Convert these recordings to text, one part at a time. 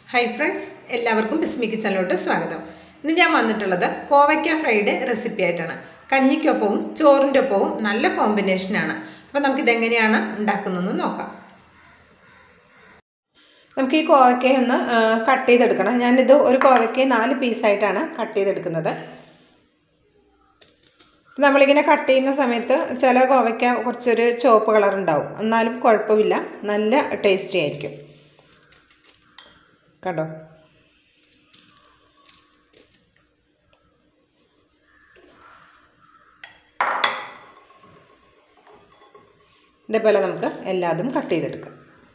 hi friends എല്ലാവർക്കും ബിസ്മി കിച്ചണിലോട്ട് സ്വാഗതം ഇന്ന് ഞാൻ വന്നിട്ടുള്ളത് കോവയ്ക്ക ഫ്രൈഡ് റെസിപ്പി ആയിട്ടാണ് കഞ്ഞിക്കൊപ്പവും ചോറിൻ്റെ ഒപ്പവും നല്ല കോമ്പിനേഷനാണ് അപ്പോൾ നമുക്കിതെങ്ങനെയാണ് ഉണ്ടാക്കുന്നതെന്ന് നോക്കാം നമുക്ക് ഈ കോവയ്ക്ക ഒന്ന് കട്ട് ചെയ്തെടുക്കണം ഞാനിത് ഒരു കോവയ്ക്ക നാല് പീസായിട്ടാണ് കട്ട് ചെയ്തെടുക്കുന്നത് നമ്മളിങ്ങനെ കട്ട് ചെയ്യുന്ന സമയത്ത് ചില കോവയ്ക്ക കുറച്ചൊരു ചുവപ്പ് കളർ ഉണ്ടാവും എന്നാലും കുഴപ്പമില്ല നല്ല ടേസ്റ്റി ആയിരിക്കും കണ്ടോ ഇതേപോലെ നമുക്ക് എല്ലാതും കട്ട് ചെയ്തെടുക്കാം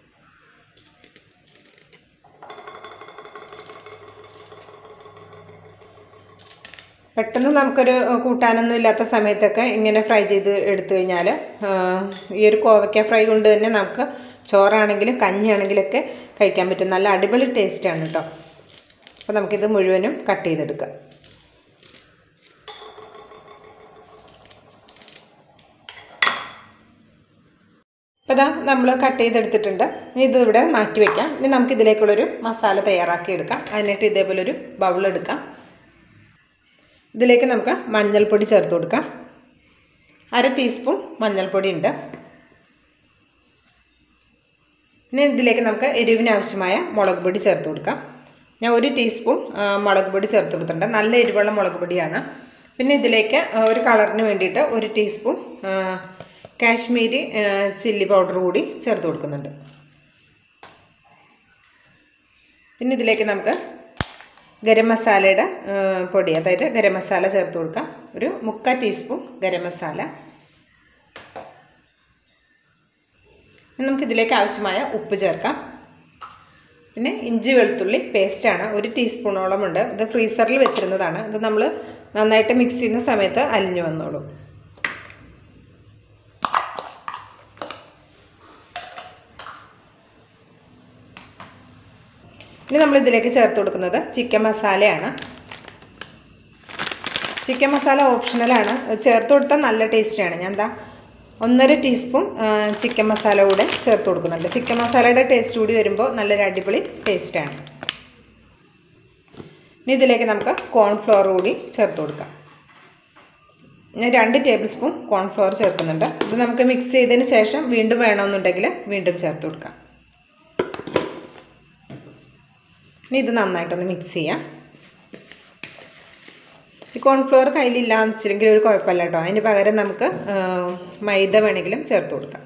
പെട്ടെന്ന് നമുക്കൊരു കൂട്ടാനൊന്നും ഇല്ലാത്ത സമയത്തൊക്കെ ഇങ്ങനെ ഫ്രൈ ചെയ്ത് എടുത്തു കഴിഞ്ഞാൽ ഈ ഒരു കോവയ്ക്ക ഫ്രൈ കൊണ്ട് തന്നെ നമുക്ക് ചോറാണെങ്കിലും കഞ്ഞിയാണെങ്കിലൊക്കെ കഴിക്കാൻ പറ്റും നല്ല അടിപൊളി ടേസ്റ്റാണ് കേട്ടോ അപ്പോൾ നമുക്കിത് മുഴുവനും കട്ട് ചെയ്തെടുക്കാം അപ്പോൾ ഇതാ നമ്മൾ കട്ട് ചെയ്തെടുത്തിട്ടുണ്ട് ഇനി ഇത് ഇവിടെ മാറ്റി വയ്ക്കാം ഇനി നമുക്ക് ഇതിലേക്കുള്ളൊരു മസാല തയ്യാറാക്കി എടുക്കാം അതിനായിട്ട് ഇതേപോലെ ഒരു ബൗൾ എടുക്കാം ഇതിലേക്ക് നമുക്ക് മഞ്ഞൾപ്പൊടി ചേർത്ത് കൊടുക്കാം അര ടീസ്പൂൺ മഞ്ഞൾപ്പൊടി ഉണ്ട് ഇനി ഇതിലേക്ക് നമുക്ക് എരിവിന് ആവശ്യമായ മുളക് പൊടി ചേർത്ത് കൊടുക്കാം ഞാൻ ഒരു ടീസ്പൂൺ മുളക് പൊടി ചേർത്ത് കൊടുത്തിട്ടുണ്ട് നല്ല എരിവുള്ള മുളക് പൊടിയാണ് പിന്നെ ഇതിലേക്ക് ഒരു കളറിന് വേണ്ടിയിട്ട് ഒരു ടീസ്പൂൺ കാശ്മീരി ചില്ലി പൗഡർ കൂടി ചേർത്ത് കൊടുക്കുന്നുണ്ട് പിന്നെ ഇതിലേക്ക് നമുക്ക് ഗരം മസാലയുടെ പൊടി അതായത് ഗരം മസാല ചേർത്ത് കൊടുക്കാം ഒരു മുക്കാൽ ടീസ്പൂൺ ഗരം മസാല നമുക്കിതിലേക്ക് ആവശ്യമായ ഉപ്പ് ചേർക്കാം പിന്നെ ഇഞ്ചി വെളുത്തുള്ളി പേസ്റ്റാണ് ഒരു ടീസ്പൂണോളം ഉണ്ട് ഇത് ഫ്രീസറിൽ വെച്ചിരുന്നതാണ് ഇത് നമ്മൾ നന്നായിട്ട് മിക്സ് ചെയ്യുന്ന സമയത്ത് അലിഞ്ഞു വന്നോളും ഇനി നമ്മൾ ഇതിലേക്ക് ചേർത്ത് കൊടുക്കുന്നത് ചിക്കൻ മസാലയാണ് ചിക്കൻ മസാല ഓപ്ഷണലാണ് ചേർത്ത് കൊടുത്താൽ നല്ല ടേസ്റ്റിയാണ് ഞാൻ എന്താ ഒന്നര ടീസ്പൂൺ ചിക്കൻ മസാല കൂടെ ചേർത്ത് കൊടുക്കുന്നുണ്ട് ചിക്കൻ മസാലയുടെ ടേസ്റ്റ് കൂടി വരുമ്പോൾ നല്ലൊരു അടിപൊളി ടേസ്റ്റാണ് ഇനി ഇതിലേക്ക് നമുക്ക് കോൺഫ്ലോർ കൂടി ചേർത്ത് കൊടുക്കാം ഞാൻ രണ്ട് ടേബിൾ സ്പൂൺ കോൺഫ്ലോർ ചേർക്കുന്നുണ്ട് ഇത് നമുക്ക് മിക്സ് ചെയ്തതിന് ശേഷം വീണ്ടും വേണമെന്നുണ്ടെങ്കിൽ വീണ്ടും ചേർത്ത് കൊടുക്കാം ഇനി ഇത് നന്നായിട്ടൊന്ന് മിക്സ് ചെയ്യാം ഈ കോൺഫ്ലവർ കയ്യിലില്ല എന്ന് വെച്ചിട്ടുണ്ടെങ്കിൽ ഒരു കുഴപ്പമില്ല കേട്ടോ അതിന് പകരം നമുക്ക് മൈദ വേണമെങ്കിലും ചേർത്ത് കൊടുക്കാം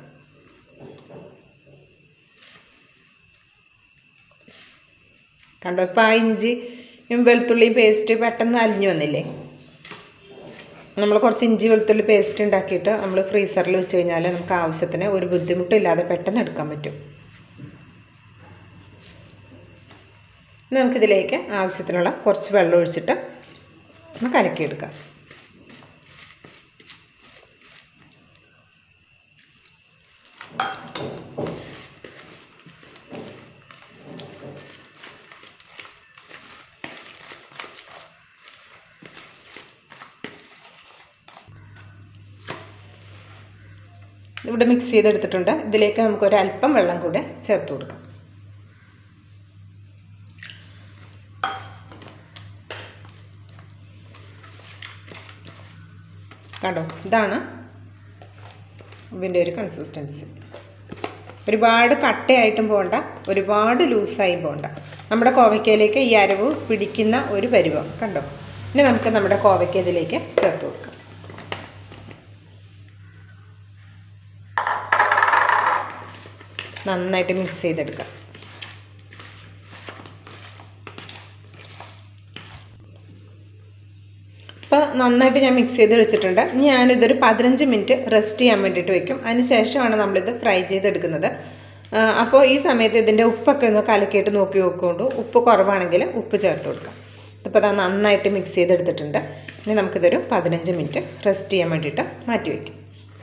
കണ്ടോ ഇപ്പോൾ ആ ഇഞ്ചി വെളുത്തുള്ളിയും പേസ്റ്റ് പെട്ടെന്ന് അലിഞ്ഞു വന്നില്ലേ നമ്മൾ കുറച്ച് ഇഞ്ചി വെളുത്തുള്ളി പേസ്റ്റ് ഉണ്ടാക്കിയിട്ട് നമ്മൾ ഫ്രീസറിൽ വെച്ച് കഴിഞ്ഞാൽ നമുക്ക് ആവശ്യത്തിന് ഒരു ബുദ്ധിമുട്ടില്ലാതെ പെട്ടെന്ന് എടുക്കാൻ പറ്റും നമുക്കിതിലേക്ക് ആവശ്യത്തിനുള്ള കുറച്ച് വെള്ളം ഒഴിച്ചിട്ട് ഒന്ന് കലക്കിയെടുക്കാം ഇവിടെ മിക്സ് ചെയ്തെടുത്തിട്ടുണ്ട് ഇതിലേക്ക് നമുക്കൊരു അല്പം വെള്ളം കൂടെ ചേർത്ത് കൊടുക്കാം കണ്ടോ ഇതാണ് ഇതിൻ്റെ ഒരു കൺസിസ്റ്റൻസി ഒരുപാട് കട്ടയായിട്ടും പോകണ്ട ഒരുപാട് ലൂസായും പോകണ്ട നമ്മുടെ കോവയ്ക്കയിലേക്ക് ഈ അരവ് പിടിക്കുന്ന ഒരു പരുവം കണ്ടോ ഇനി നമുക്ക് നമ്മുടെ കോവയ്ക്ക ഇതിലേക്ക് ചേർത്ത് കൊടുക്കാം നന്നായിട്ട് മിക്സ് ചെയ്തെടുക്കാം ഇപ്പോൾ നന്നായിട്ട് ഞാൻ മിക്സ് ചെയ്ത് വെച്ചിട്ടുണ്ട് ഇനി ഞാനിതൊരു പതിനഞ്ച് മിനിറ്റ് റെസ്റ്റ് ചെയ്യാൻ വേണ്ടിയിട്ട് വെക്കും അതിന് ശേഷമാണ് നമ്മളിത് ഫ്രൈ ചെയ്തെടുക്കുന്നത് അപ്പോൾ ഈ സമയത്ത് ഇതിൻ്റെ ഉപ്പൊക്കെ ഒന്ന് കലക്കിയിട്ട് നോക്കി നോക്കുകൊണ്ട് ഉപ്പ് കുറവാണെങ്കിൽ ഉപ്പ് ചേർത്ത് കൊടുക്കാം ഇപ്പോൾ അത് നന്നായിട്ട് മിക്സ് ചെയ്തെടുത്തിട്ടുണ്ട് ഇനി നമുക്കിതൊരു പതിനഞ്ച് മിനിറ്റ് റെസ്റ്റ് ചെയ്യാൻ വേണ്ടിയിട്ട് മാറ്റി വയ്ക്കും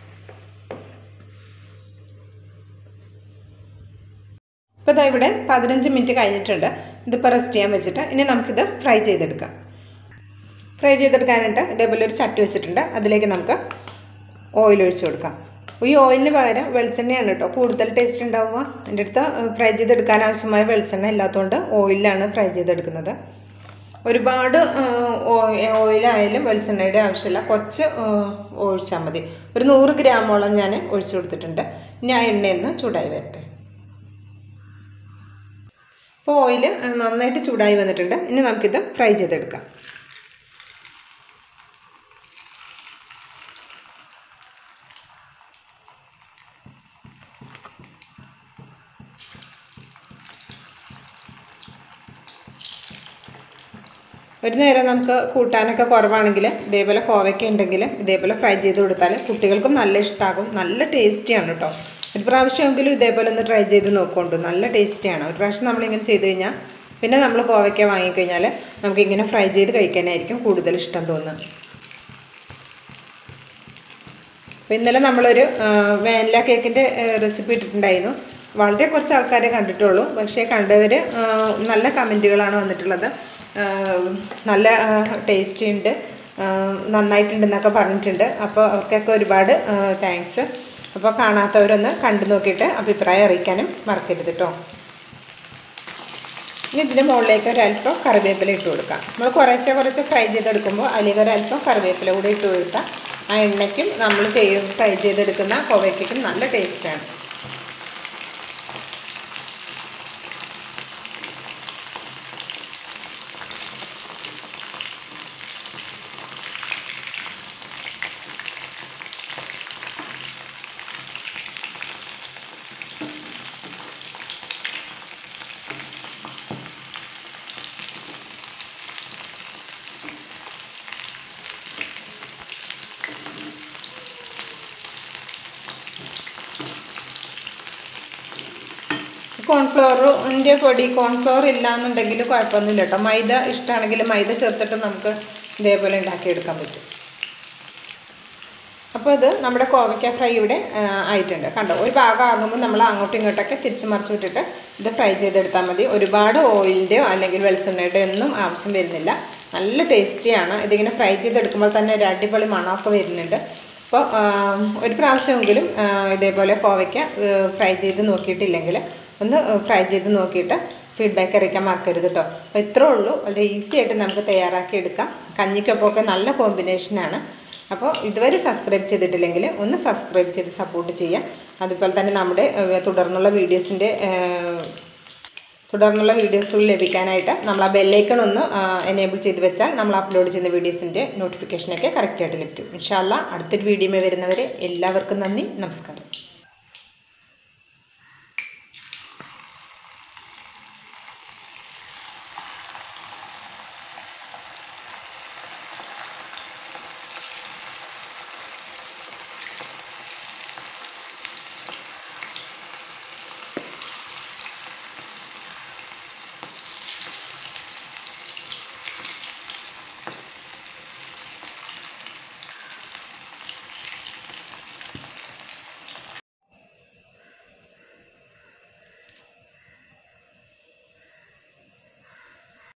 ഇപ്പോൾ ഇതാ ഇവിടെ പതിനഞ്ച് മിനിറ്റ് കഴിഞ്ഞിട്ടുണ്ട് ഇതിപ്പോൾ റെസ്റ്റ് ചെയ്യാൻ വെച്ചിട്ട് ഇനി നമുക്കിത് ഫ്രൈ ചെയ്തെടുക്കാം ഫ്രൈ ചെയ്തെടുക്കാനായിട്ട് ഇതേപോലെ ഒരു ചട്ടി വെച്ചിട്ടുണ്ട് അതിലേക്ക് നമുക്ക് ഓയിൽ ഒഴിച്ച് കൊടുക്കാം ഈ ഓയിലിന് പകരം വെളിച്ചെണ്ണയാണ് കേട്ടോ കൂടുതൽ ടേസ്റ്റ് ഉണ്ടാവുക എൻ്റെ അടുത്ത് ഫ്രൈ ചെയ്തെടുക്കാൻ ആവശ്യമായ വെളിച്ചെണ്ണ ഇല്ലാത്തതുകൊണ്ട് ഓയിലാണ് ഫ്രൈ ചെയ്തെടുക്കുന്നത് ഒരുപാട് ഓയിലായാലും വെളിച്ചെണ്ണയുടെ ആവശ്യമില്ല കുറച്ച് ആ, ഒഴിച്ചാൽ മതി ഒരു നൂറ് ഗ്രാമോളം ഞാൻ ഒഴിച്ചു കൊടുത്തിട്ടുണ്ട് ഇനി ആ എണ്ണയൊന്ന് ചൂടായി വരട്ടെ ഇപ്പോൾ ഓയിൽ നന്നായിട്ട് ചൂടായി വന്നിട്ടുണ്ട് ഇനി നമുക്കിത് ഫ്രൈ ചെയ്തെടുക്കാം ഒരു നേരം നമുക്ക് കൂട്ടാനൊക്കെ കുറവാണെങ്കിൽ ഇതേപോലെ കോവയ്ക്ക ഉണ്ടെങ്കിൽ ഇതേപോലെ ഫ്രൈ ചെയ്ത് കൊടുത്താൽ കുട്ടികൾക്കും നല്ല ഇഷ്ടമാകും നല്ല ടേസ്റ്റിയാണ് കേട്ടോ ഒരു പ്രാവശ്യമെങ്കിലും ഇതേപോലെ ഒന്ന് ട്രൈ ചെയ്ത് നോക്കുകൊണ്ടു നല്ല ടേസ്റ്റിയാണ് ഒരു പ്രാവശ്യം നമ്മളിങ്ങനെ ചെയ്ത് കഴിഞ്ഞാൽ പിന്നെ നമ്മൾ കോവയ്ക്ക വാങ്ങിക്കഴിഞ്ഞാൽ നമുക്കിങ്ങനെ ഫ്രൈ ചെയ്ത് കഴിക്കാനായിരിക്കും കൂടുതൽ ഇഷ്ടം തോന്നുന്നത് അപ്പോൾ ഇന്നലെ നമ്മളൊരു വാനില കേക്കിൻ്റെ റെസിപ്പി ഇട്ടിട്ടുണ്ടായിരുന്നു വളരെ കുറച്ച് ആൾക്കാരെ കണ്ടിട്ടുള്ളൂ പക്ഷേ കണ്ടവർ നല്ല കമൻറ്റുകളാണ് വന്നിട്ടുള്ളത് ആ, നല്ല ടേസ്റ്റി ഉണ്ട് ആ, നന്നായിട്ടുണ്ടെന്നൊക്കെ പറഞ്ഞിട്ടുണ്ട് അപ്പോൾ അവർക്കൊക്കെ ഒരുപാട് താങ്ക്സ് അപ്പോൾ കാണാത്തവരൊന്ന് കണ്ടു നോക്കിയിട്ട് അഭിപ്രായം അറിയിക്കാനും മറക്കരുത് കേട്ടോ ഇനി ഇതിൻ്റെ മുകളിലേക്ക് ഒരല്പം കറിവേപ്പില ഇട്ട് കൊടുക്കാം നമ്മൾ കുറേശ്ശെ കുറച്ച് ഫ്രൈ ചെയ്തെടുക്കുമ്പോൾ അതിലേക്ക് ഒരല്പം കറിവേപ്പില കൂടി ഇട്ട് കൊടുത്താൽ ആ എണ്ണയ്ക്കും നമ്മൾ ചെയ്ത് ഫ്രൈ ചെയ്തെടുക്കുന്ന കോവയ്ക്കും നല്ല ടേസ്റ്റാണ് കോൺഫ്ലോറിൻ്റെ പൊടി കോൺഫ്ലോർ ഇല്ലാന്നുണ്ടെങ്കിൽ കുഴപ്പമൊന്നുമില്ല കേട്ടോ മൈദ ഇഷ്ടമാണെങ്കിൽ മൈദ ചേർത്തിട്ട് നമുക്ക് ഇതേപോലെ ഉണ്ടാക്കിയെടുക്കാൻ പറ്റും അപ്പോൾ ഇത് നമ്മുടെ കോവയ്ക്ക ഫ്രൈ ഇവിടെ ആ, ആയിട്ടുണ്ട് കണ്ടോ ഒരു ഭാഗം ആകുമ്പോൾ നമ്മൾ അങ്ങോട്ടും ഇങ്ങോട്ടൊക്കെ തിരിച്ച് മറിച്ച് വിട്ടിട്ട് ഇത് ഫ്രൈ ചെയ്തെടുത്താൽ മതി ഒരുപാട് ഓയിലിൻ്റെയോ അല്ലെങ്കിൽ വെളിച്ചെണ്ണയുടെയോ ഒന്നും ആവശ്യം വരുന്നില്ല നല്ല ടേസ്റ്റിയാണ് ഇതിങ്ങനെ ഫ്രൈ ചെയ്തെടുക്കുമ്പോൾ തന്നെ ഒരു അടിപൊളി മണമൊക്കെ വരുന്നുണ്ട് അപ്പോൾ ഒരു പ്രാവശ്യമെങ്കിലും ആ, ഇതേപോലെ കോവയ്ക്ക ഫ്രൈ ചെയ്ത് നോക്കിയിട്ടില്ലെങ്കിൽ ഒന്ന് ഫ്രൈ ചെയ്ത് നോക്കിയിട്ട് ഫീഡ്ബാക്ക് അറിയിക്കാൻ മറക്കരുത് കേട്ടോ അപ്പോൾ ഇത്രേ ഉള്ളൂ വളരെ ഈസി ആയിട്ട് നമുക്ക് തയ്യാറാക്കി എടുക്കാം കഞ്ഞിക്കൊപ്പമൊക്കെ നല്ല കോമ്പിനേഷനാണ് അപ്പോൾ ഇതുവരെ സബ്സ്ക്രൈബ് ചെയ്തിട്ടില്ലെങ്കിൽ ഒന്ന് സബ്സ്ക്രൈബ് ചെയ്ത് സപ്പോർട്ട് ചെയ്യാം അതുപോലെ തന്നെ നമ്മുടെ ഏഹ്, തുടർന്നുള്ള വീഡിയോസിൻ്റെ തുടർന്നുള്ള വീഡിയോസുകൾ ലഭിക്കാനായിട്ട് നമ്മൾ ആ ബെല്ലൈക്കൺ ഒന്ന് എനേബിൾ ചെയ്ത് വെച്ചാൽ നമ്മൾ അപ്ലോഡ് ചെയ്യുന്ന വീഡിയോസിൻ്റെ നോട്ടിഫിക്കേഷനൊക്കെ കറക്റ്റായിട്ട് ലഭിക്കും ഇൻഷാല്ല അടുത്തൊരു വീഡിയോ വരുന്നവരെ എല്ലാവർക്കും നന്ദി നമസ്കാരം